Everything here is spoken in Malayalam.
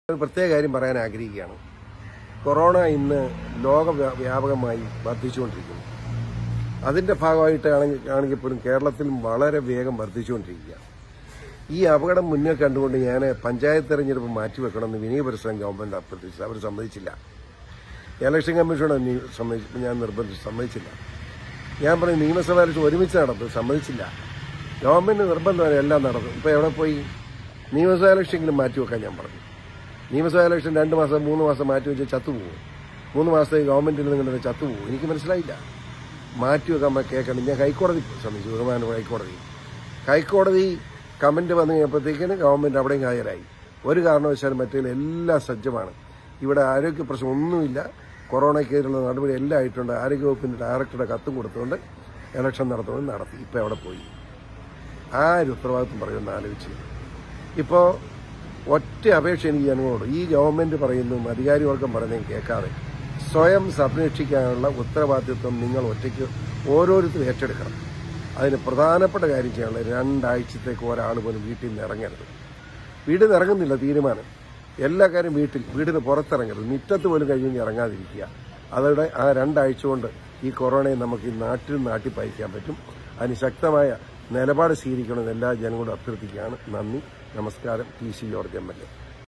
ഒരു പ്രത്യേക കാര്യം പറയാൻ ആഗ്രഹിക്കുകയാണ് കൊറോണ ഇന്ന് ലോക വ്യാ- വ്യാപകമായി വർദ്ധിച്ചുകൊണ്ടിരിക്കുന്നു അതിന്റെ ഭാഗമായിട്ടാണെങ്കിൽ ആണെങ്കിൽ പോലും കേരളത്തിലും വളരെ വേഗം വർദ്ധിച്ചുകൊണ്ടിരിക്കുക ഈ അപകടം മുന്നിൽ കണ്ടുകൊണ്ട് ഞാൻ പഞ്ചായത്ത് തെരഞ്ഞെടുപ്പ് മാറ്റിവെക്കണമെന്ന് വിനയപുരസ്വരം ഗവൺമെന്റ് അഭ്യർത്ഥിച്ചു അവർ സമ്മതിച്ചില്ല ഇലക്ഷൻ കമ്മീഷനോട് നീ സമ്മതിച്ചു ഞാൻ നിർബന്ധിച്ചു സമ്മതിച്ചില്ല ഞാൻ പറഞ്ഞു നിയമസഭ ഇലക്ഷൻ ഒരുമിച്ച് നടത്തും സമ്മതിച്ചില്ല ഗവൺമെന്റ് നിർബന്ധമാണ് എല്ലാം നടന്നു ഇപ്പൊ എവിടെ പോയി നിയമസഭ ഇലക്ഷനെങ്കിലും മാറ്റിവെക്കാൻ ഞാൻ പറഞ്ഞു നിയമസഭ ഇലക്ഷൻ രണ്ട് മാസം മൂന്ന് മാസം മാറ്റിവെച്ച് ചത്തുപോകും മൂന്ന് മാസത്തേക്ക് ഗവൺമെന്റിൽ നിങ്ങളുടെ ചത്തുപോകും എനിക്ക് മനസ്സിലായില്ല മാറ്റിവെക്കാൻ കേൾക്കണം ഞാൻ ഹൈക്കോടതി ശ്രമിച്ചു ബഹുമാന ഹൈക്കോടതി ഹൈക്കോടതി കമന്റ് വന്നു കഴിഞ്ഞപ്പോഴത്തേക്കിന് ഗവൺമെന്റ് അവിടെയും ഹാജരായി ഒരു കാരണവശാലും മറ്റേ എല്ലാം സജ്ജമാണ് ഇവിടെ ആരോഗ്യ പ്രശ്നം ഒന്നുമില്ല കൊറോണയ്ക്കെതിരുള്ള നടപടി എല്ലാം ആയിട്ടുണ്ട് ആരോഗ്യവകുപ്പിന്റെ ഡയറക്ടറുടെ കത്തും കൊടുത്തുകൊണ്ട് ഇലക്ഷൻ നടത്തുമെന്ന് നടത്തി ഇപ്പൊ എവിടെ പോയി ആര് ഉത്തരവാദിത്വം പറയുമെന്ന് ആലോചിച്ച് ഇപ്പോ ഒറ്റ അപേക്ഷ എനിക്ക് ജനങ്ങളോട് ഈ ഗവൺമെന്റ് പറയുന്നതും അധികാരികൾക്കും പറയുന്നതും കേൾക്കാതെ സ്വയം സംരക്ഷിക്കാനുള്ള ഉത്തരവാദിത്വം നിങ്ങൾ ഒറ്റയ്ക്ക് ഓരോരുത്തരും ഏറ്റെടുക്കണം അതിന് പ്രധാനപ്പെട്ട കാര്യം ചെയ്യാനുള്ള രണ്ടാഴ്ചത്തേക്ക് ഒരാൾ പോലും വീട്ടിൽ നിന്ന് ഇറങ്ങരുത് വീട്ടിൽ നിന്ന് ഇറങ്ങുന്നില്ല തീരുമാനം എല്ലാ കാര്യം വീട്ടിൽ വീടിന് പുറത്തിറങ്ങരുത് മുറ്റത്ത് പോലും കഴിഞ്ഞ് ഇറങ്ങാതിരിക്കുക അതോടെ ആ രണ്ടാഴ്ച കൊണ്ട് ഈ കൊറോണയെ നമുക്ക് ഈ നാട്ടിൽ നാട്ടി പയക്കാൻ പറ്റും അതിന് ശക്തമായ നിലപാട് സ്വീകരിക്കണമെന്ന് എല്ലാ ജനങ്ങളോടും അഭ്യർത്ഥിക്കുകയാണ് നന്ദി നമസ്കാരം T C George M L A